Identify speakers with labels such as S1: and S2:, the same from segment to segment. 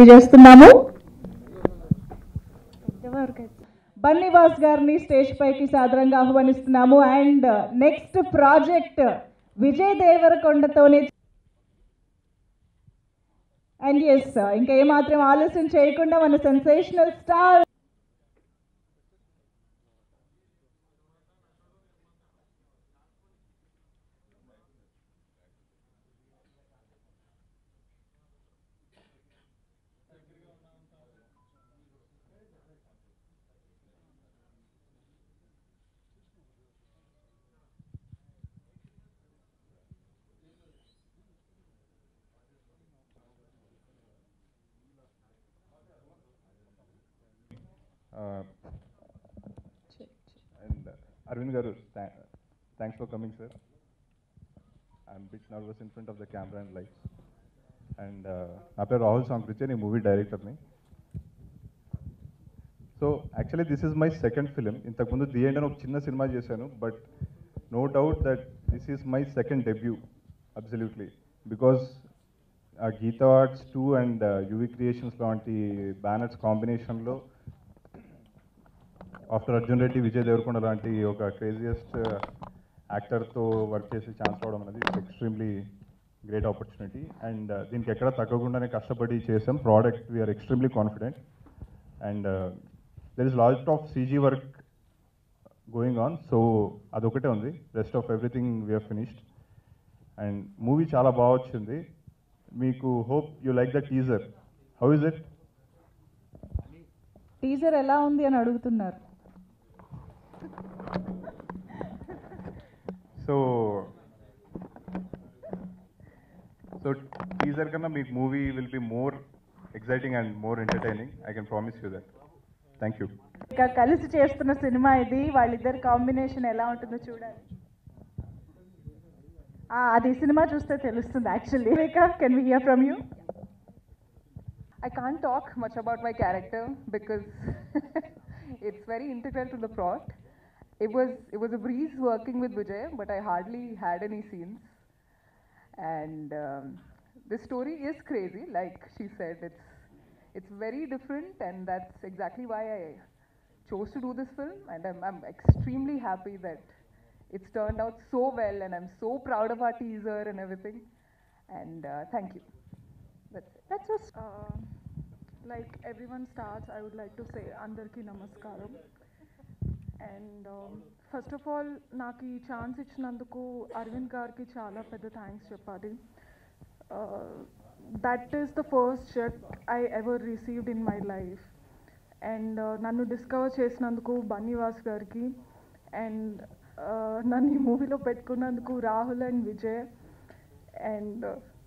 S1: చేస్తున్నాము బన్నీవాస్ గారిని స్టేజ్ పైకి సాదరంగా ఆహ్వానిస్తున్నాము అండ్ నెక్స్ట్ ప్రాజెక్ట్ విజయ్ దేవరకొండతోనే అండ్ ఎస్ ఇంకా ఏమాత్రం ఆలస్యం చేయకుండా మన sensational star
S2: Uh, and uh, Arvind Garu, tha- thanks for coming, sir. I'm a bit nervous in front of the camera and lights. And uh, నా పేరు రాహుల్ సాంకృత్య నేను మూవీ డైరెక్టర్ని so actually this is my second film ఇంతకుముందు the end అని ఒక చిన్న సినిమా చేశాను but no doubt that this is my second debut absolutely because Geetha arts two and UV creations లాంటి బ్యానర్స్ కాంబినేషన్లో ఆఫ్టర్ అర్జున్ రెడ్డి విజయ్ దేవరకొండ లాంటి ఒక క్రేజియస్ట్ యాక్టర్తో వర్క్ చేసి ఛాన్స్ రావడం అనేది ఎక్స్ట్రీమ్లీ గ్రేట్ ఆపర్చునిటీ అండ్ దీనికి ఎక్కడ తగ్గకుండానే కష్టపడి చేసాం product we are extremely confident and there is lot of CG work going on so అదొకటే ఉంది rest of everything we are finished and movie చాలా బాగా వచ్చింది మీకు hope you like the teaser how is it
S1: teaser ఎలా ఉంది అని అడుగుతున్నారు
S2: సో సో టీజర్ కన్నా మీకు movie will be more exciting and more entertaining I can promise you that thank you
S1: ఇక కలిసి చేస్తున్న సినిమా ఇది వాళ్ళిద్దరి కాంబినేషన్ ఎలా ఉంటుందో చూడాలి ఆ, అది సినిమా చూస్తే తెలుస్తుంది actually Rekha can we hear from you
S3: I can't talk much about my character because it's very integral to the plot. It was it was a breeze working with Vijay, but I hardly had any scenes. And um, the story is crazy, like she said. It's it's very different, and that's exactly why I chose to do this film. And I'm I'm extremely happy that it's turned out so well, and I'm so proud of our teaser and everything. And uh, thank you. That's it.
S4: Let's just, uh, like everyone starts, I would like to say Andarki Namaskaram. And first of all నాకు ఈ chance ఇచ్చినందుకు అరవింద్ గారికి చాలా పెద్ద thanks చెప్పాలి that is the first cheque I ever received in my life and నన్ను discover చేసినందుకు బన్నీవాస్ గారికి అండ్ నన్ను ఈ మూవీలో పెట్టుకున్నందుకు Rahul and Vijay and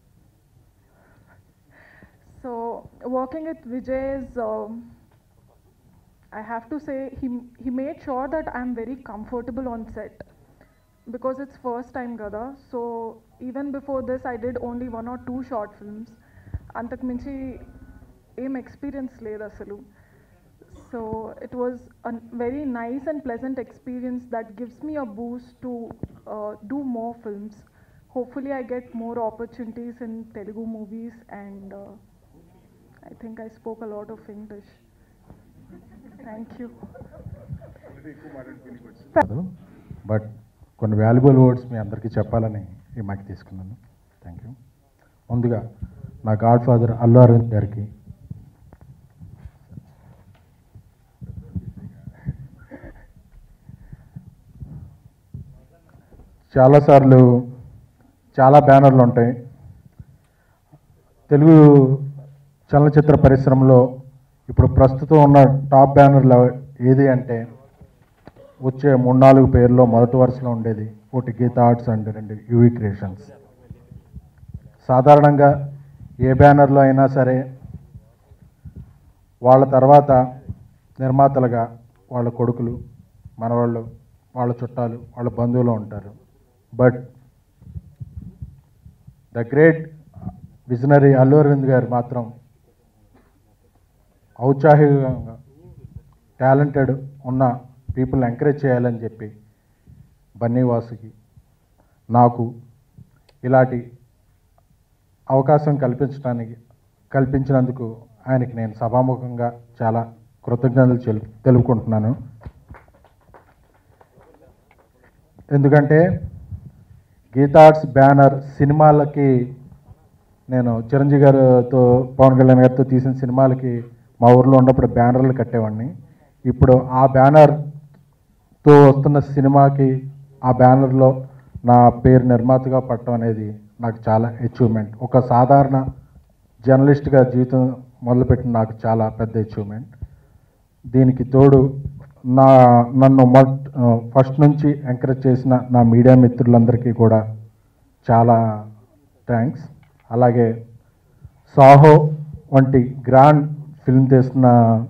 S4: so working with Vijay is, um, I have to say, he he made sure that I'm very comfortable on set because it's first time gada. So even before this, I did only one or two short films. అంతకు మించి ఏం experience లేదు అసలు so it was a very nice and pleasant experience that gives me a boost to do more films hopefully I get more opportunities in Telugu movies and I think I spoke a lot of English. Thank you.
S5: కాదు but కొన్ని valuable words మీ అందరికీ చెప్పాలని ఈ mic తీసుకున్నాను thank you ముందుగా నా God father Allu Arvind గారికి చాలాసార్లు చాలా బ్యానర్లు ఉంటాయి తెలుగు చలనచిత్ర పరిశ్రమలో ఇప్పుడు ప్రస్తుతం ఉన్న టాప్ బ్యానర్లు ఏది అంటే వచ్చే మూడు నాలుగు పేర్లో మొదటి వరుసలో ఉండేది ఒకటి గీతా ఆర్ట్స్ అండ్ రెండు యూవీ క్రియేషన్స్ సాధారణంగా ఏ బ్యానర్లో అయినా సరే వాళ్ళ తర్వాత నిర్మాతలుగా వాళ్ళ కొడుకులు మనవాళ్ళు వాళ్ళ చుట్టాలు వాళ్ళ బంధువులు ఉంటారు but the great visionary Allu Aravind garu మాత్రం ఔత్సాహికంగా టాలెంటెడ్ ఉన్న పీపుల్ ఎంకరేజ్ చేయాలని చెప్పి బన్నీవాసుకి నాకు ఇలాంటి అవకాశం కల్పించడానికి కల్పించినందుకు ఆయనకి నేను సభాముఖంగా చాలా కృతజ్ఞతలు చెల్- తెలుపుకుంటున్నాను ఎందుకంటే గీతార్ట్స్ బ్యానర్ సినిమాలకి నేను చిరంజీవి గారితో పవన్ కళ్యాణ్ గారితో తీసిన సినిమాలకి మా ఊర్లో ఉన్నప్పుడు బ్యానర్లు కట్టేవాడిని ఇప్పుడు ఆ బ్యానర్తో వస్తున్న సినిమాకి ఆ బ్యానర్లో నా పేరు నిర్మాతగా పట్టడం అనేది నాకు చాలా అచీవ్మెంట్ ఒక సాధారణ జర్నలిస్ట్గా జీవితం మొదలుపెట్టిన నాకు చాలా పెద్ద అచీవ్మెంట్ దీనికి తోడు నా నన్ను మొట్ ఫస్ట్ నుంచి ఎంకరేజ్ చేసిన నా మీడియా మిత్రులందరికీ కూడా చాలా థ్యాంక్స్ అలాగే సాహో వంటి గ్రాండ్ ఫిల్మ్ తీస్తున్న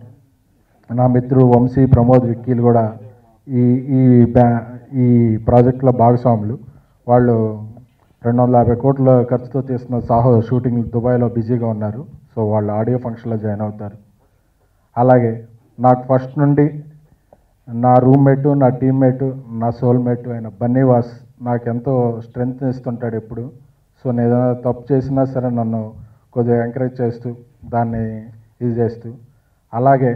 S5: నా మిత్రుడు వంశీ ప్రమోద్ విక్కీలు కూడా ఈ ఈ బ్యా ఈ ప్రాజెక్టులో భాగస్వాములు వాళ్ళు రెండు వందల యాభై కోట్ల ఖర్చుతో తీస్తున్న సాహో షూటింగ్ దుబాయ్లో బిజీగా ఉన్నారు సో వాళ్ళు ఆడియో ఫంక్షన్లో జాయిన్ అవుతారు అలాగే నాకు ఫస్ట్ నుండి నా రూమ్మేటు నా టీమ్మేటు నా సోల్మేటు అయిన బన్నీవాస్ నాకు ఎంతో స్ట్రెంగ్త్ ఇస్తుంటాడు ఎప్పుడు సో నేను ఏదైనా తప్పు చేసినా సరే నన్ను కొద్దిగా ఎంకరేజ్ చేస్తూ దాన్ని ఇది చేస్తూ అలాగే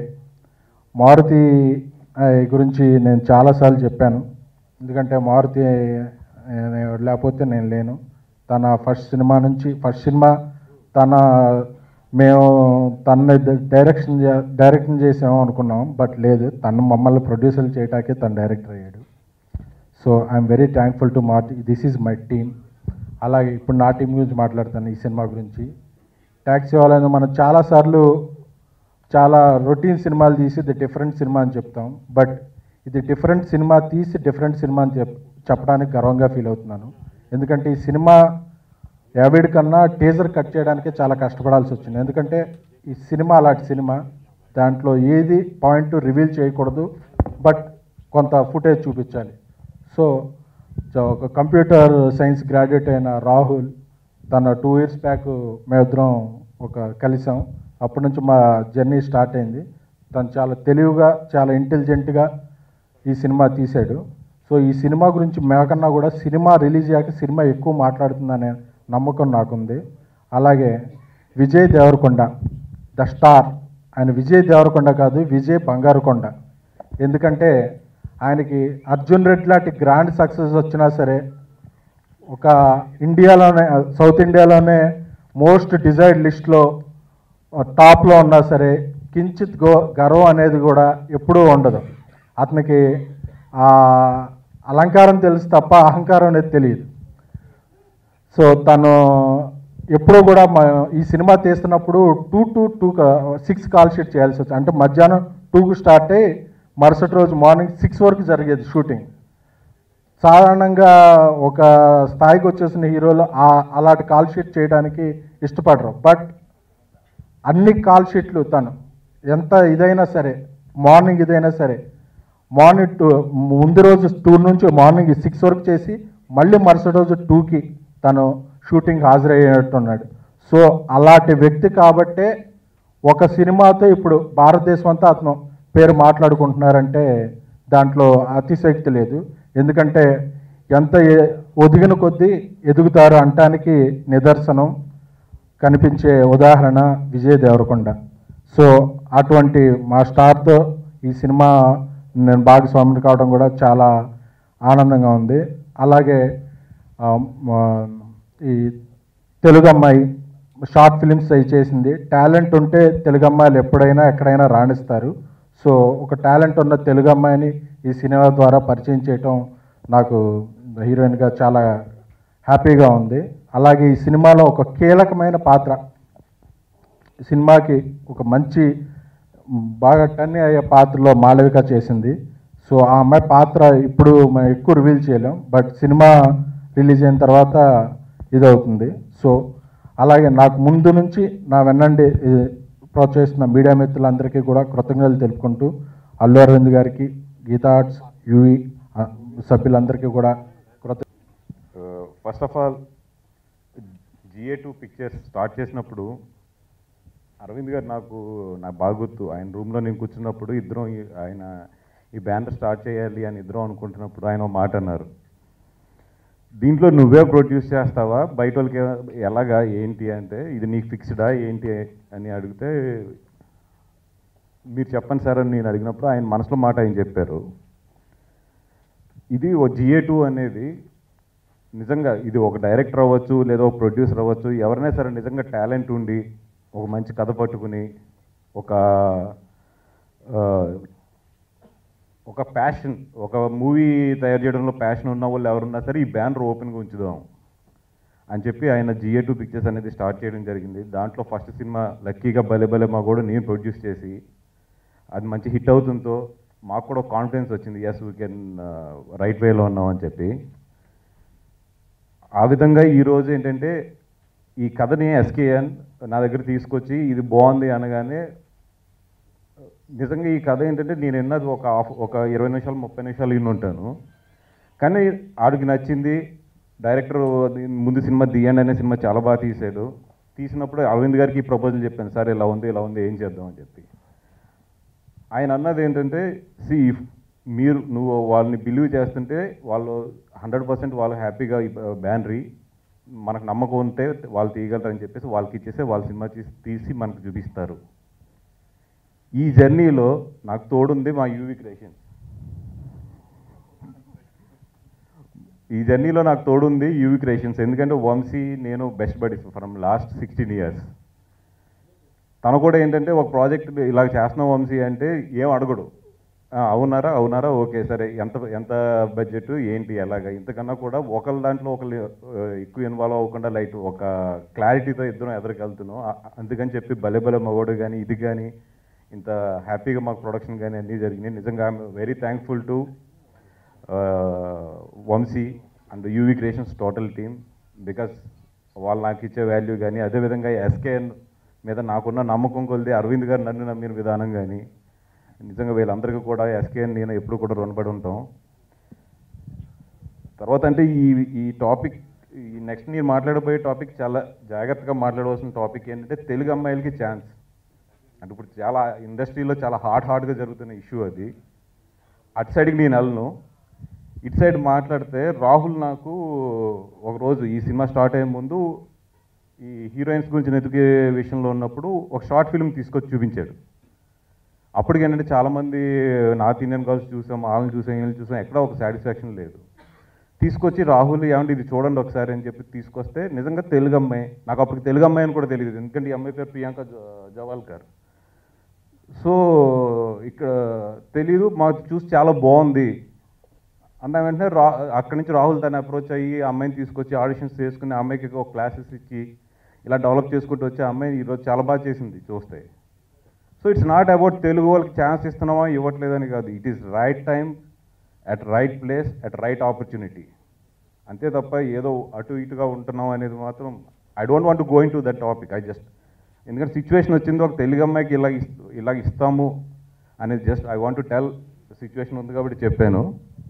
S5: మారుతి ఆ, గురించి నేను చాలాసార్లు చెప్పాను ఎందుకంటే మారుతి ఆ, లేకపోతే నేను లేను తన ఫస్ట్ సినిమా నుంచి ఫస్ట్ సినిమా తన మేము తన డైరెక్షన్ చే- డైరెక్షన్ చేసాము అనుకున్నాం బట్ లేదు తను మమ్మల్ని ప్రొడ్యూసర్ చేయటాకే తను డైరెక్టర్ అయ్యాడు so I'm very thankful to మార్టి దిస్ ఈజ్ మై టీమ్ అలాగే ఇప్పుడు నా టీం గురించి మాట్లాడతాను ఈ సినిమా గురించి ట్యాక్సీ వాళ్ళని మనం చాలాసార్లు చాలా రొటీన్ సినిమాలు తీసి ఇది డిఫరెంట్ సినిమా అని చెప్తాం బట్ ఇది డిఫరెంట్ సినిమా తీసి డిఫరెంట్ సినిమా అని చెప్ చెప్పడానికి గర్వంగా ఫీల్ అవుతున్నాను ఎందుకంటే ఈ సినిమా యాభైడ్ కన్నా టీజర్ కట్ చేయడానికే చాలా కష్టపడాల్సి వచ్చింది ఎందుకంటే ఈ సినిమా అలాంటి సినిమా దాంట్లో ఏది పాయింట్ రివీల్ చేయకూడదు బట్ కొంత ఫుటేజ్ చూపించాలి సో సో ఒక కంప్యూటర్ సైన్స్ గ్రాడ్యుయేట్ అయిన రాహుల్ తన టూ ఇయర్స్ బ్యాక్ మేమిద్దరం ఒక కలిసాం అప్పటి నుంచి మా జర్నీ స్టార్ట్ అయింది తను చాలా తెలివిగా చాలా ఇంటెలిజెంట్గా ఈ సినిమా తీశాడు సో ఈ సినిమా గురించి మేకన్నా కూడా సినిమా రిలీజ్ అయ్యాక సినిమా ఎక్కువ మాట్లాడుతుందనే నమ్మకం నాకుంది అలాగే విజయ్ దేవరకొండ ద స్టార్ ఆయన విజయ్ దేవరకొండ కాదు విజయ్ బంగారుకొండ ఎందుకంటే ఆయనకి అర్జున్ రెడ్డి లాంటి గ్రాండ్ సక్సెస్ వచ్చినా సరే ఒక ఇండియాలోనే సౌత్ ఇండియాలోనే మోస్ట్ డిజైర్డ్ లిస్ట్లో టాప్లో ఉన్నా సరే కించిత్ గో గర్వం అనేది కూడా ఎప్పుడూ ఉండదు అతనికి ఆ అలంకారం తెలుసు తప్ప అహంకారం అనేది తెలియదు సో తను ఎప్పుడూ కూడా మా ఈ సినిమా తీస్తున్నప్పుడు two to two six call sheet చేయాల్సి వచ్చింది అంటే మధ్యాహ్నం టూకు స్టార్ట్ అయ్యి మరుసటి రోజు మార్నింగ్ సిక్స్ వరకు జరిగేది షూటింగ్ సాధారణంగా ఒక స్థాయికి వచ్చేసిన హీరోలు ఆ- అలాంటి కాల్ షీట్ చేయడానికి ఇష్టపడరు బట్ అన్ని కాల్ షీట్లు తను ఎంత ఇదైనా సరే మార్నింగ్ ఇదైనా సరే మార్నింగ్ టూ ముందు రోజు టూ నుంచి మార్నింగ్ సిక్స్ వరకు చేసి మళ్ళీ మరుసటి రోజు టూకి తను షూటింగ్ హాజరయ్యేట్టున్నాడు సో అలాంటి వ్యక్తి కాబట్టే ఒక సినిమాతో ఇప్పుడు భారతదేశం అంతా అతను పేరు మాట్లాడుకుంటున్నారంటే దాంట్లో అతిశక్తి లేదు ఎందుకంటే ఎంత ఎ- ఒదిగిన కొద్దీ ఎదుగుతారు అంటానికి నిదర్శనం కనిపించే ఉదాహరణ విజయ్ దేవరకొండ సో అటువంటి మా స్టార్తో ఈ సినిమా నేను భాగస్వామిని కావడం కూడా చాలా ఆనందంగా ఉంది అలాగే ఆ, మా- ఈ తెలుగు అమ్మాయి షార్ట్ ఫిలిమ్స్ అవి చేసింది టాలెంట్ ఉంటే తెలుగు అమ్మాయిలు ఎప్పుడైనా ఎక్కడైనా రాణిస్తారు సో ఒక టాలెంట్ ఉన్న తెలుగు అమ్మాయిని ఈ సినిమా ద్వారా పరిచయం చేయటం నాకు హీరోయిన్గా చాలా హ్యాపీగా ఉంది అలాగే ఈ సినిమాలో ఒక కీలకమైన పాత్ర సినిమాకి ఒక మంచి మ్, బాగా టర్న్ అయ్యే పాత్రలో మాళవిక చేసింది సో ఆ అమ్మాయి పాత్ర ఇప్పుడు మనం ఎక్కువ రివీల్ చేయలేం బట్ సినిమా రిలీజ్ అయిన తర్వాత ఇదవుతుంది సో అలాగే నాకు ముందు నుంచి నా వెన్నండి ఈ, ప్రోత్సహిస్తున్న మీడియా మిత్రులందరికీ కూడా కృతజ్ఞతలు తెలుపుకుంటూ అల్లు అరవింద్ గారికి గీతా ఆర్ట్స్ యూఈ ఆ, సభ్యులందరికీ కూడా కృత
S2: first of all GA two pictures start చేసినప్పుడు అరవింద్ గారు నాకు నాకు బాగా గుర్తు ఆయన రూమ్లో నేను కూర్చున్నప్పుడు ఇద్దరం ఈ- ఆయన ఈ బ్యానర్ స్టార్ట్ చేయాలి అని ఇద్దరం అనుకుంటున్నప్పుడు ఆయన ఒక మాట అన్నారు
S6: దీంట్లో నువ్వే ప్రొడ్యూస్ చేస్తావా బయట వాళ్ళకి ఏ- ఎలాగా ఏంటి అంటే ఇది నీకు ఫిక్స్డా ఏంటి అని అడిగితే మీరు చెప్పండి సార్ అని నేను అడిగినప్పుడు ఆయన మనసులో మాట ఆయన చెప్పారు ఇది ఓ జిఏ టూ అనేది నిజంగా ఇది ఒక డైరెక్టర్ అవ్వచ్చు లేదా ఒక ప్రొడ్యూసర్ అవ్వచ్చు ఎవరైనా సరే నిజంగా టాలెంట్ ఉండి ఒక మంచి కథ పట్టుకుని ఒక ఆ, ఒక ప్యాషన్ ఒక మూవీ తయారు చేయడంలో ప్యాషన్ ఉన్న వాళ్ళు ఎవరున్నా సరే ఈ బ్యానర్ ఓపెన్గా ఉంచుదాం అని చెప్పి ఆయన జిఏ టూ పిక్చర్స్ అనేది స్టార్ట్ చేయడం జరిగింది దాంట్లో ఫస్ట్ సినిమా లక్కీగా భలే భలే మా కూడా నేను ప్రొడ్యూస్ చేసి అది మంచి హిట్ అవుతుందో మాకు కూడా కాన్ఫిడెన్స్ వచ్చింది ఎస్ వీ కెన్ రైట్ వేలో ఉన్నాం అని చెప్పి ఆ విధంగా ఈరోజు ఏంటంటే ఈ కథని ఎస్కేఎన్ నా దగ్గర తీసుకొచ్చి ఇది బాగుంది అనగానే నిజంగా ఈ కథ ఏంటంటే నేను విన్నది ఒక హాఫ్ ఒక ఇరవై నిమిషాలు ముప్పై నిమిషాలు విని ఉంటాను కానీ ఆడికి నచ్చింది డైరెక్టర్ ముందు సినిమా దియండి అనే సినిమా చాలా బాగా తీశాడు తీసినప్పుడు అరవింద్ గారికి ప్రపోజల్ చెప్పాను సార్ ఇలా ఉంది ఇలా ఉంది ఏం చేద్దాం అని చెప్పి ఆయన అన్నది ఏంటంటే సి ఇఫ్ మీరు నువ్వు వాళ్ళని బిలీవ్ చేస్తుంటే వాళ్ళు హండ్రెడ్ పర్సెంట్ వాళ్ళు హ్యాపీగా బ్యానరీ మనకు నమ్మకం ఉంటే వాళ్ళు తీయగలరని చెప్పేసి వాళ్ళకి ఇచ్చేస్తే వాళ్ళ సినిమా తీసి తీసి మనకు చూపిస్తారు ఈ జర్నీలో నాకు తోడుంది మా యూవి క్రియేషన్ ఈ జర్నీలో నాకు తోడుంది యూవి క్రియేషన్స్ ఎందుకంటే వంశీ నేను best buddies from last sixteen years తను కూడా ఏంటంటే ఒక ప్రాజెక్ట్ ఇలా చేస్తున్నాం వంశీ అంటే ఏం అడగడు "ఆ, అవునారా అవునారా ఓకే సరే ఎంత ఎంత బడ్జెట్ ఏంటి ఎలాగా ఇంతకన్నా కూడా ఒకళ్ళ దాంట్లో ఒకళ్ళు ఆ, ఎక్కువ ఇన్వాల్వ్ అవ్వకుండా లైట్ ఒక క్లారిటీతో ఇద్దరం ఎదురుకి వెళ్తున్నాం ఆ- అందుకని చెప్పి భలే భలే మగోడు కానీ ఇది కానీ ఇంత హ్యాపీగా మాకు ప్రొడక్షన్ కానీ అన్నీ జరిగినాయి నిజంగా I'm very thankful to Vamsi and UV creations total team because వాళ్ళు నాకు ఇచ్చే వాల్యూ కానీ అదేవిధంగా ఎస్కేఎన్ మీద నాకున్న నమ్మకం కొలిది అరవింద్ గారు నన్ను నమ్మిన విధానం కానీ నిజంగా వీళ్ళందరికీ కూడా ఎస్కేఎన్ నేను ఎప్పుడు కూడా రుణపడి ఉంటాం తర్వాత అంటే ఈ ఈ టాపిక్ ఈ నెక్స్ట్ నేను మాట్లాడబోయే టాపిక్ చాలా జాగ్రత్తగా మాట్లాడవలసిన టాపిక్ ఏంటంటే తెలుగు అమ్మాయిలకి ఛాన్స్ అంటే ఇప్పుడు చాలా ఇండస్ట్రీలో చాలా హార్డ్ హార్డ్గా జరుగుతున్న ఇష్యూ అది అటు సైడ్కి నేను వెళ్ళను ఇటు సైడ్ మాట్లాడితే రాహుల్ నాకు ఒకరోజు ఈ సినిమా స్టార్ట్ అయ్యే ముందు ఈ హీరోయిన్స్ గురించి వెతికే విషయంలో ఉన్నప్పుడు ఒక షార్ట్ ఫిల్మ్ తీసుకొచ్చి చూపించాడు అప్పటికి ఏంటంటే చాలామంది నార్త్ ఇండియన్ గర్ల్స్ చూసాం వాళ్ళని చూసాం వీళ్ళని చూసాం ఎక్కడ ఒక సాటిస్ఫాక్షన్ లేదు తీసుకొచ్చి రాహుల్ ఏమంటే ఇది చూడండి ఒకసారి అని చెప్పి తీసుకొస్తే నిజంగా తెలుగు అమ్మాయి నాకు అప్పటికి తెలుగు అమ్మాయి అని కూడా తెలియదు ఎందుకంటే ఈ అమ్మాయి పేరు ప్రియాంక జ- జవాల్కర్ సో ఇక్కడ తెలీదు మాకు చూసి చాలా బాగుంది అన్న వెంటనే రా అక్కడి నుంచి రాహుల్ తను అప్రోచ్ అయ్యి ఆ అమ్మాయిని తీసుకొచ్చి ఆడిషన్స్ చేసుకుని ఆ అమ్మాయికి ఒక క్లాసెస్ ఇచ్చి ఇలా డెవలప్ చేసుకుంటూ వచ్చి ఆ అమ్మాయి ఈరోజు చాలా బాగా చేసింది చూస్తే so it's not about Telugu వాళ్ళకి ఛాన్స్ ఇస్తున్నామా ఇవ్వట్లేదని కాదు it is right time at right place at right opportunity అంతే తప్ప ఏదో అటు ఇటుగా ఉంటున్నాం అనేది మాత్రం I don't want going to that topic I just ఎందుకంటే సిచ్యువేషన్ వచ్చింది ఒక తెలుగు అమ్మాయికి ఇలా ఇస్ ఇలా ఇస్తాము అనేది just I want to tell situation ఉంది కాబట్టి చెప్పాను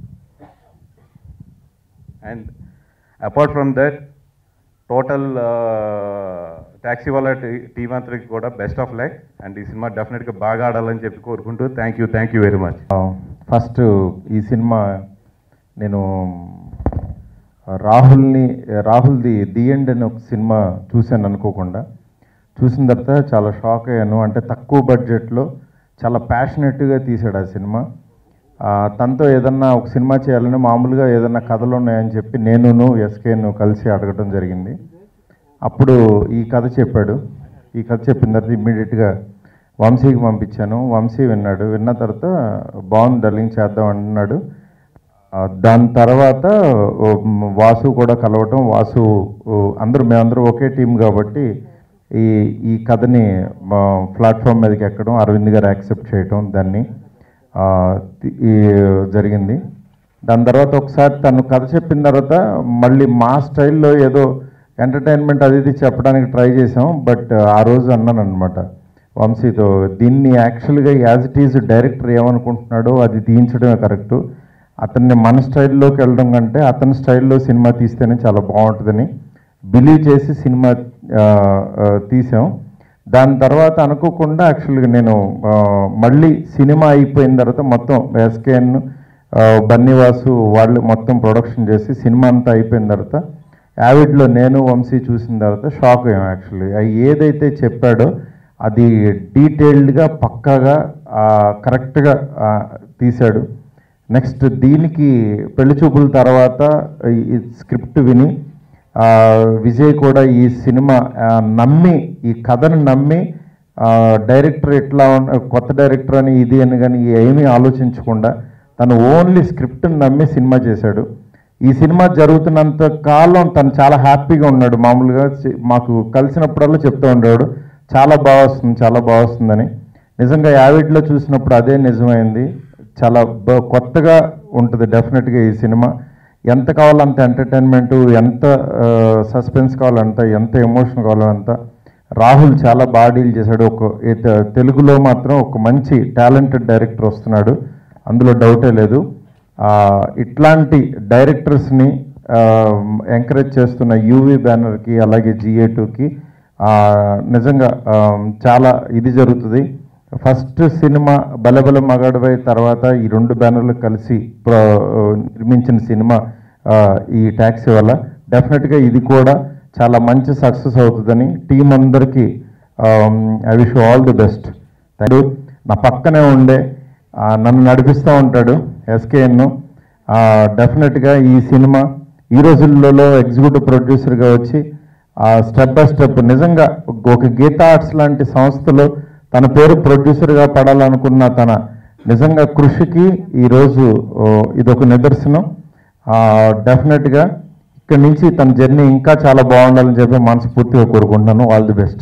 S6: and apart from that total Taxiwaala team అంతరికి కూడా బెస్ట్ ఆఫ్ లైక్ అండ్ ఈ సినిమా డెఫినెట్గా బాగా ఆడాలని చెప్పి కోరుకుంటూ thank you thank you very much
S5: first ఈ సినిమా నేను రాహుల్ని రాహుల్ది ది ఎండ్ అని ఒక సినిమా చూశాను అనుకోకుండా చూసిన తర్వాత చాలా షాక్ అయ్యాను అంటే తక్కువ బడ్జెట్లో చాలా ప్యాషనెట్గా తీశాడు ఆ సినిమా ఆ, తనతో ఏదన్నా ఒక సినిమా చేయాలని మామూలుగా ఏదన్నా కథలు ఉన్నాయని చెప్పి నేనును ఎస్కేను కలిసి అడగడం జరిగింది అప్పుడు ఈ కథ చెప్పాడు ఈ కథ చెప్పిన తర్వాత ఇమ్మీడియట్గా వంశీకి పంపించాను వంశీ విన్నాడు విన్న తర్వాత బాగుంది డల్లింగ్ చేద్దాం అంటున్నాడు ఆ, దాని తర్వాత ఓ, మ్, వాసు కూడా కలవటం వాసు ఓ, అందరూ మేమందరూ ఒకే టీం కాబట్టి ఈ ఈ కథని మా ప్లాట్ఫామ్ మీదకి ఎక్కడం అరవింద్ గారు యాక్సెప్ట్ చేయటం దాన్ని ఆ, తి- ఈ జరిగింది దాని తర్వాత ఒకసారి తను కథ చెప్పిన తర్వాత మళ్ళీ మా స్టైల్లో ఏదో ఎంటర్టైన్మెంట్ అది ఇది చెప్పడానికి ట్రై చేసాం బట్ ఆ రోజు అన్నాను అనమాట వంశీతో దీన్ని యాక్చువల్గా యాజ్ ఇట్ ఈజ్ డైరెక్టర్ ఏమనుకుంటున్నాడో అది తీయించడమే కరెక్టు అతన్ని మన స్టైల్లోకి వెళ్ళడం కంటే అతని స్టైల్లో సినిమా తీస్తేనే చాలా బాగుంటుందని బిలీవ్ చేసి సినిమా ఆ, ఆ, తీసాం దాని తర్వాత అనుకోకుండా యాక్చువల్గా నేను ఆ, మళ్ళీ సినిమా అయిపోయిన తర్వాత మొత్తం ఎస్కేఎన్ ఆ, బన్నీవాసు వాళ్ళు మొత్తం ప్రొడక్షన్ చేసి సినిమా అంతా అయిపోయిన తర్వాత యావిడ్లో నేను వంశీ చూసిన తర్వాత షాక్ అయ్యాం యాక్చువల్లీ అవి ఏదైతే చెప్పాడో అది డీటెయిల్డ్గా పక్కాగా కరెక్ట్గా తీశాడు నెక్స్ట్ దీనికి పెళ్లి చూపుల తర్వాత ఈ స్క్రిప్ట్ విని ఆ, విజయ్ కూడా ఈ సినిమా ఆ, నమ్మి ఈ కథను నమ్మి ఆ, డైరెక్టర్ ఎట్లా ఉన్న కొత్త డైరెక్టర్ అని ఇది అని కానీ ఏమీ ఆలోచించకుండా తను ఓన్లీ స్క్రిప్ట్ని నమ్మి సినిమా చేశాడు ఈ సినిమా జరుగుతున్నంత కాలం తను చాలా హ్యాపీగా ఉన్నాడు మామూలుగా చి- మాకు కలిసినప్పుడల్లా చెప్తూ ఉండేవాడు చాలా బాగా వస్తుంది చాలా బాగా వస్తుందని నిజంగా యావిడ్లో చూసినప్పుడు అదే నిజమైంది చాలా బ- కొత్తగా ఉంటుంది డెఫినెట్గా ఈ సినిమా ఎంత కావాలంత ఎంటర్టైన్మెంట్ ఎంత సస్పెన్స్ కావాలంత ఎంత ఎమోషన్ కావాలంత రాహుల్ చాలా బాగా డీల్ చేశాడు ఒక ఇత- తెలుగులో మాత్రం ఒక మంచి టాలెంటెడ్ డైరెక్టర్ వస్తున్నాడు అందులో డౌటే లేదు ఆ, ఇట్లాంటి డైరెక్టర్స్ని ఎంకరేజ్ చేస్తున్న యూవి బ్యానర్కి అలాగే జిఏ టూకి నిజంగా ఆ, చాలా ఇది జరుగుతుంది ఫస్ట్ సినిమా బలబల మగాడువై తర్వాత ఈ రెండు బ్యానర్లు కలిసి ప్ర- నిర్మించిన సినిమా ఆ, ఈ ట్యాక్సీ వల్ల డెఫినెట్గా ఇది కూడా చాలా మంచి సక్సెస్ అవుతుందని టీం అందరికీ I wish all the best నా పక్కనే ఉండే ఆ, నన్ను నడిపిస్తూ ఉంటాడు ఎస్కేఎన్ డెఫినెట్గా ఈ సినిమా ఈ రోజులలో ఎగ్జిక్యూటివ్ ప్రొడ్యూసర్గా వచ్చి స్టెప్ బై స్టెప్ నిజంగా ఒక గీతా ఆర్ట్స్ లాంటి సంస్థలో తన పేరు ప్రొడ్యూసర్గా పడాలనుకున్న తన నిజంగా కృషికి ఈరోజు ఓ, ఇదొక నిదర్శనం డెఫినెట్గా ఇక్కడి నుంచి తన జర్నీ ఇంకా చాలా బాగుండాలని చెప్పి మనస్ఫూర్తిగా కోరుకుంటున్నాను ఆల్ ది బెస్ట్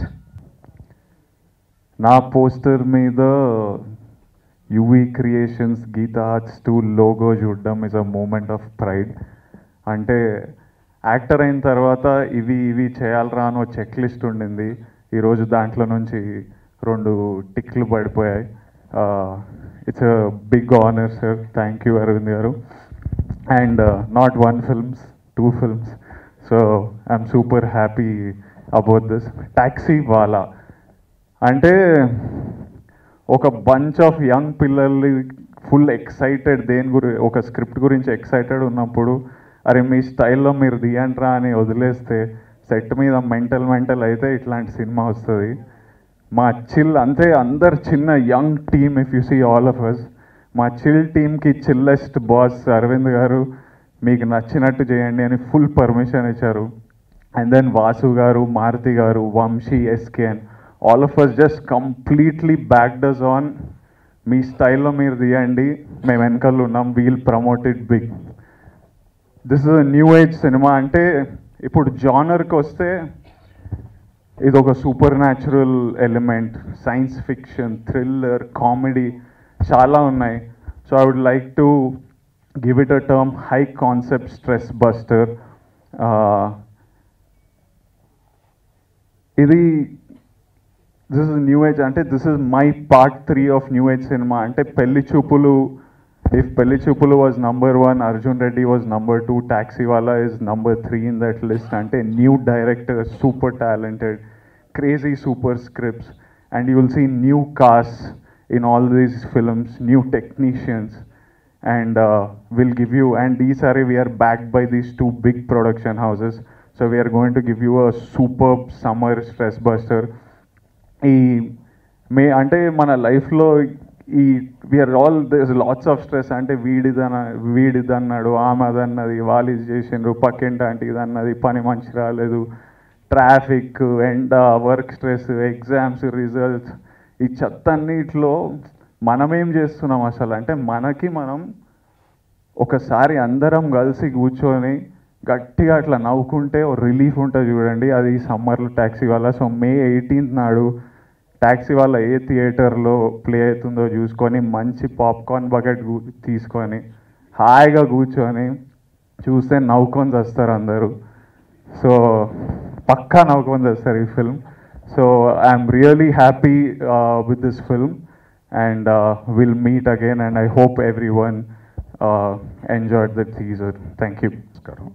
S7: నా పోస్టర్ మీద UV creations Geetha arts two logo చూడడం is a moment of pride అంటే యాక్టర్ అయిన తర్వాత ఇవి ఇవి చేయాలరా అని ఒక చెక్ లిస్ట్ ఉండింది ఈరోజు దాంట్లో నుంచి రెండు టిక్లు పడిపోయాయి it's a big honour sir thank you Aravind garu and not one films two films so I'm super happy about this Taxiwaala అంటే ఒక బంచ్ ఆఫ్ యంగ్ పిల్లల్ని ఫుల్ ఎక్సైటెడ్ దేని గురి ఒక స్క్రిప్ట్ గురించి ఎక్సైటెడ్ ఉన్నప్పుడు అరే మీ స్టైల్లో మీరు దియంట్రా అని వదిలేస్తే సెట్ మీద మెంటల్ మెంటల్ అయితే ఇట్లాంటి సినిమా వస్తుంది మా చిల్ అంతే అందరు చిన్న young team if you see all of us మా చిల్ టీమ్కి చిల్లెస్ట్ బాస్ అరవింద్ గారు మీకు నచ్చినట్టు చేయండి అని ఫుల్ పర్మిషన్ ఇచ్చారు and then Vasu garu Maruthi garu Vamsi SKN all of us just completely backed us on మీ స్టైల్లో మీరు తీయండి మేము వెనకాల ఉన్నాం we'll promoted big this is new age సినిమా అంటే ఇప్పుడు జానర్కి వస్తే ఇది ఒక supernatural element science fiction thriller comedy చాలా ఉన్నాయి so I would like to give it a term high concept stress buster ఇది దిస్ ఇస్ న్యూ ఏజ్ అంటే this is my part three of new age సినిమా అంటే Pelli Choopulu if Pelli Choopulu was number one Arjun Reddy was number two Taxiwaala is number three in that list అంటే new director super talented crazy super scripts and you will see new cast in all these films new technicians and uh, we'll give you and these are we are backed by these two big production houses so we are going to give you a superb summer stress buster ఈ మే అంటే మన లైఫ్లో ఈ we are all this lots of stress అంటే వీడిదన వీడిది అన్నాడు ఆమె అదన్నది వాళ్ళు ఇది చేసిండ్రు పక్కింటి అంటే ఇది అన్నది పని మంచి రాలేదు ట్రాఫిక్ ఎండ వర్క్ స్ట్రెస్ ఎగ్జామ్స్ రిజల్ట్స్ ఈ చెత్త అన్నిట్లో మనం ఏం చేస్తున్నాం అసలు అంటే మనకి మనం ఒకసారి అందరం కలిసి కూర్చొని గట్టిగా అట్లా నవ్వుకుంటే ఓ రిలీఫ్ ఉంటుంది చూడండి అది సమ్మర్లో Taxiwaala so May eighteenth నాడు ట్యాక్సీ వల్ల ఏ థియేటర్లో ప్లే అవుతుందో చూసుకొని మంచి పాప్కార్న్ బకెట్ తీసుకొని హాయిగా కూర్చొని చూస్తే నవ్వుకొని వస్తారు అందరూ సో పక్కా నవ్వుకొని వస్తారు ఈ film so I'm really happy with this film and will meet again and I hope everyone enjoyed the teaser thank you
S8: నమస్కారం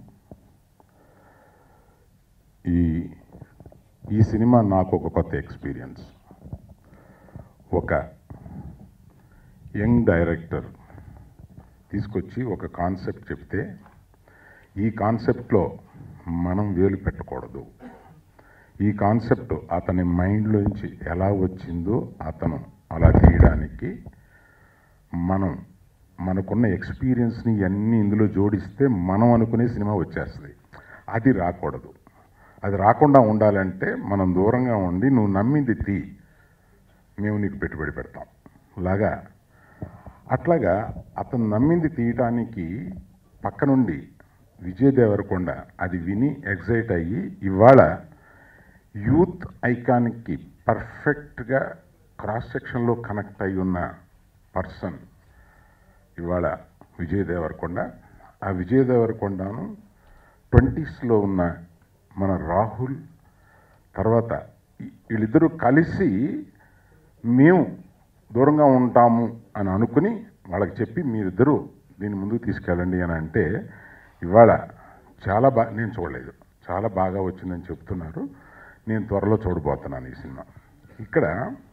S8: ఈ ఈ సినిమా నాకు ఒక కొత్త ఎక్స్పీరియన్స్ ఒక యంగ్ డైరెక్టర్ తీసుకొచ్చి ఒక కాన్సెప్ట్ చెప్తే ఈ కాన్సెప్ట్లో మనం వేలు పెట్టకూడదు ఈ కాన్సెప్ట్ అతని మైండ్లోంచి ఎలా వచ్చిందో అతను అలా తీయడానికి మనం మనకున్న ఎక్స్పీరియన్స్ని అన్నీ ఇందులో జోడిస్తే మనం అనుకునే సినిమా వచ్చేస్తుంది అది రాకూడదు అది రాకుండా ఉండాలంటే మనం దూరంగా ఉండి నువ్వు నమ్మింది తీ మేము నీకు పెట్టుబడి పెడతాం లాగా అట్లాగా అతను నమ్మింది తీయటానికి పక్క నుండి విజయ్ దేవరకొండ అది విని ఎగ్జైట్ అయ్యి ఇవాళ యూత్ ఐకాన్కి పర్ఫెక్ట్గా క్రాస్ సెక్షన్లో కనెక్ట్ అయి ఉన్న పర్సన్ ఇవాళ విజయ్ దేవరకొండ ఆ విజయ్ దేవరకొండను ట్వంటీస్లో ఉన్న మన రాహుల్ తర్వాత ఈ- వీళ్ళిద్దరూ కలిసి మేము దూరంగా ఉంటాము అని అనుకుని వాళ్ళకి చెప్పి మీరిద్దరూ దీని ముందుకు తీసుకెళ్ళండి అని అంటే ఇవాళ చాలా బాగా నేను చూడలేదు చాలా బాగా వచ్చిందని చెప్తున్నారు నేను త్వరలో చూడబోతున్నాను ఈ సినిమా ఇక్కడ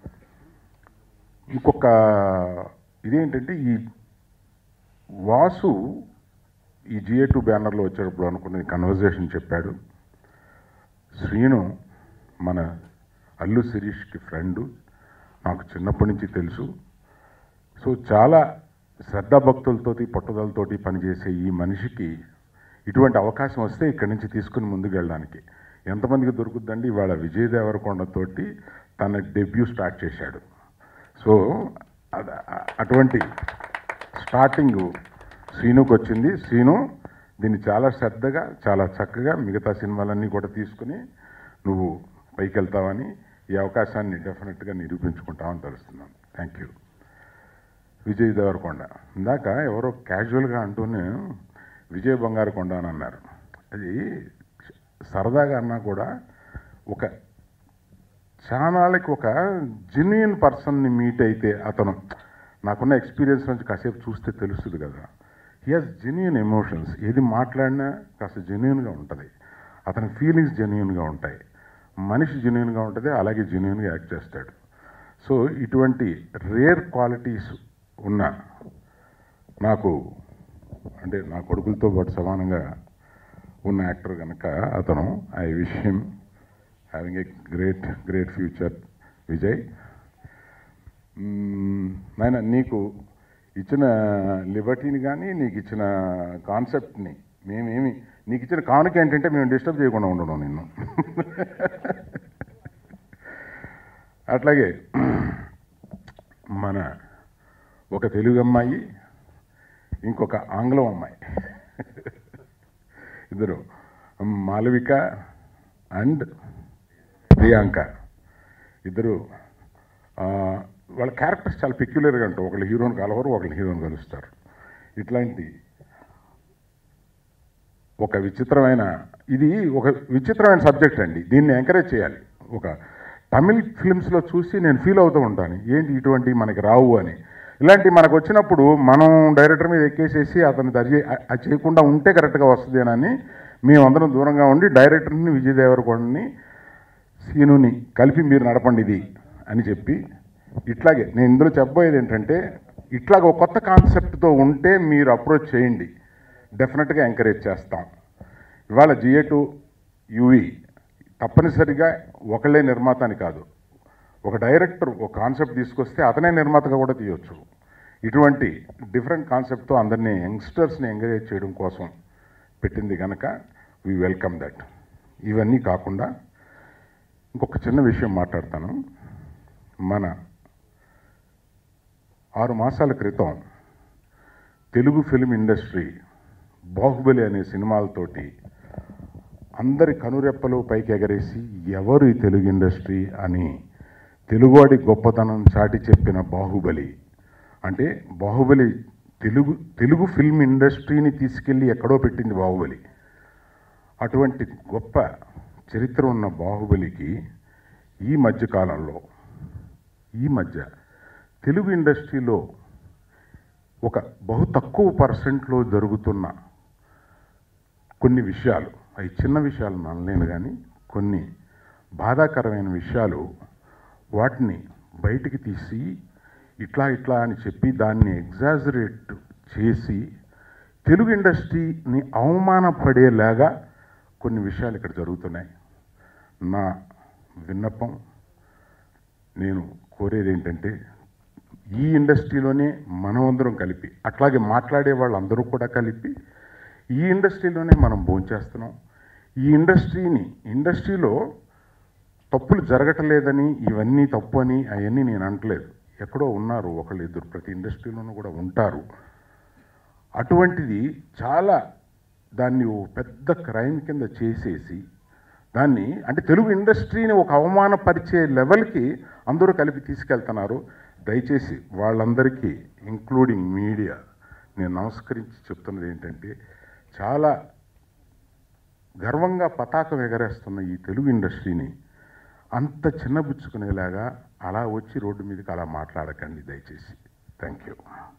S8: ఇంకొక ఇదేంటంటే ఈ వాసు ఈ జిఏ టూ బ్యానర్లో వచ్చేటప్పుడు అనుకున్న కన్వర్జేషన్ చెప్పాడు శ్రీను మన అల్లు శిరీష్కి ఫ్రెండు నాకు చిన్నప్పటి నుంచి తెలుసు సో చాలా శ్రద్ధాభక్తులతోటి పట్టుదలతోటి పనిచేసే ఈ మనిషికి ఇటువంటి అవకాశం వస్తే ఇక్కడి నుంచి తీసుకుని ముందుకు వెళ్ళడానికి ఎంతమందికి దొరుకుద్దండి ఇవాళ విజయ్ దేవరకొండతోటి తన డెబ్యూ స్టార్ట్ చేశాడు సో అద- అటువంటి స్టార్టింగ్ శ్రీనుకు వచ్చింది శ్రీను దీన్ని చాలా శ్రద్ధగా చాలా చక్కగా మిగతా సినిమాలన్నీ కూడా తీసుకుని నువ్వు పైకి వెళ్తావని ఈ అవకాశాన్ని డెఫినెట్గా నిరూపించుకుంటామని తెలుస్తున్నాను థ్యాంక్ యూ విజయ్ దేవరకొండ ఇందాక ఎవరో క్యాజువల్గా అంటూనే విజయ్ బంగారు కొండ అని అన్నారు అది సరదాగా అన్నా కూడా ఒక చానాళ్ళకి ఒక జెన్యున్ పర్సన్ని మీట్ అయితే అతను నాకున్న ఎక్స్పీరియన్స్ నుంచి కాసేపు చూస్తే తెలుస్తుంది కదా హీ హాజ్ జెన్యున్ ఎమోషన్స్ ఏది మాట్లాడినా కాస్త జెన్యున్గా ఉంటుంది అతని ఫీలింగ్స్ జెన్యున్గా ఉంటాయి మనిషి జెన్యున్గా ఉంటుంది అలాగే జెన్యున్గా యాక్ట్ చేస్తాడు సో ఇటువంటి రేర్ క్వాలిటీస్ ఉన్న నాకు అంటే నా కొడుకులతో పాటు సమానంగా ఉన్న యాక్టర్ కనుక అతను I wish him having a great great future Vijay మ్మ్, నాయన నీకు ఇచ్చిన లిబర్టీని కానీ నీకు ఇచ్చిన కాన్సెప్ట్ని మేమేమి నీకు ఇచ్చిన కానుక ఏంటంటే మేము డిస్టర్బ్ చేయకుండా ఉండడం నిన్ను అట్లాగే మన ఒక తెలుగు అమ్మాయి ఇంకొక ఆంగ్లం అమ్మాయి ఇద్దరు మాలవిక అండ్ ప్రియాంక ఇద్దరు ఆ, వాళ్ళ క్యారెక్టర్స్ చాలా పెక్యులర్గా ఉంటాయి ఒకళ్ళు హీరోని కలవరు ఒకళ్ళు హీరోని కలుస్తారు ఇట్లాంటి ఒక విచిత్రమైన ఇది ఒక విచిత్రమైన సబ్జెక్ట్ అండి దీన్ని ఎంకరేజ్ చేయాలి ఒక తమిళ్ ఫిల్మ్స్లో చూసి నేను ఫీల్ అవుతూ ఉంటాను ఏంటి ఇటువంటి మనకి రావు అని ఇలాంటి మనకు వచ్చినప్పుడు మనం డైరెక్టర్ మీద ఎక్కేసేసి అతను దరి అది చేయకుండా ఉంటే కరెక్ట్గా వస్తుందేనని మేమందరం దూరంగా ఉండి డైరెక్టర్ని విజయ్ దేవరకొండని సీనుని కలిపి మీరు నడపండి ఇది అని చెప్పి ఇట్లాగే నేను ఇందులో చెప్పబోయేది ఏంటంటే ఇట్లాగ ఒక కొత్త కాన్సెప్ట్తో ఉంటే మీరు అప్రోచ్ చేయండి డెఫినెట్గా ఎంకరేజ్ చేస్తాం ఇవాళ జిఏ టు యూవి తప్పనిసరిగా ఒకళ్ళే నిర్మాత అని కాదు ఒక డైరెక్టర్ ఒక కాన్సెప్ట్ తీసుకొస్తే అతనే నిర్మాతగా కూడా తీయొచ్చు ఇటువంటి డిఫరెంట్ కాన్సెప్ట్తో అందరినీ యంగ్స్టర్స్ని ఎంకరేజ్ చేయడం కోసం పెట్టింది కనుక వీ వెల్కమ్ దట్ ఇవన్నీ కాకుండా ఇంకొక చిన్న విషయం మాట్లాడతాను మన ఆరు మాసాల క్రితం తెలుగు ఫిలిం ఇండస్ట్రీ బాహుబలి అనే సినిమాలతోటి అందరి కనురెప్పలు పైకి ఎగరేసి ఎవరు ఈ తెలుగు ఇండస్ట్రీ అని తెలుగువాడి గొప్పతనం చాటి చెప్పిన బాహుబలి అంటే బాహుబలి తెలుగు తెలుగు ఫిల్మ్ ఇండస్ట్రీని తీసుకెళ్ళి ఎక్కడో పెట్టింది బాహుబలి అటువంటి గొప్ప చరిత్ర ఉన్న బాహుబలికి ఈ మధ్య కాలంలో ఈ మధ్య తెలుగు ఇండస్ట్రీలో ఒక బహు తక్కువ పర్సెంట్లో జరుగుతున్న కొన్ని విషయాలు అవి చిన్న విషయాలు అనలేను కానీ కొన్ని బాధాకరమైన విషయాలు వాటిని బయటికి తీసి ఇట్లా ఇట్లా అని చెప్పి దాన్ని ఎగ్జాజరేట్ చేసి తెలుగు ఇండస్ట్రీని అవమానపడేలాగా కొన్ని విషయాలు ఇక్కడ జరుగుతున్నాయి నా విన్నపం నేను కోరేది ఏంటంటే ఈ ఇండస్ట్రీలోనే మనమందరం కలిపి అట్లాగే మాట్లాడే వాళ్ళందరూ కూడా కలిపి ఈ ఇండస్ట్రీలోనే మనం భోంచేస్తున్నాం ఈ ఇండస్ట్రీని ఇండస్ట్రీలో తప్పులు జరగటలేదని ఇవన్నీ తప్పు అని అవన్నీ నేను అంటలేదు ఎక్కడో ఉన్నారు ఒకళ్ళు ఇద్దరు ప్రతి ఇండస్ట్రీలోనూ కూడా ఉంటారు అటువంటిది చాలా దాన్ని ఓ పెద్ద క్రైమ్ కింద చేసేసి దాన్ని అంటే తెలుగు ఇండస్ట్రీని ఒక అవమానపరిచే లెవెల్కి అందరూ కలిపి తీసుకెళ్తున్నారు దయచేసి వాళ్ళందరికీ ఇంక్లూడింగ్ మీడియా నేను నమస్కరించి చెప్తున్నది ఏంటంటే చాలా గర్వంగా పతాకం ఎగరేస్తున్న ఈ తెలుగు ఇండస్ట్రీని అంత చిన్నబుచ్చుకునేలాగా అలా వచ్చి రోడ్డు మీదకి అలా మాట్లాడకండి దయచేసి థ్యాంక్ యూ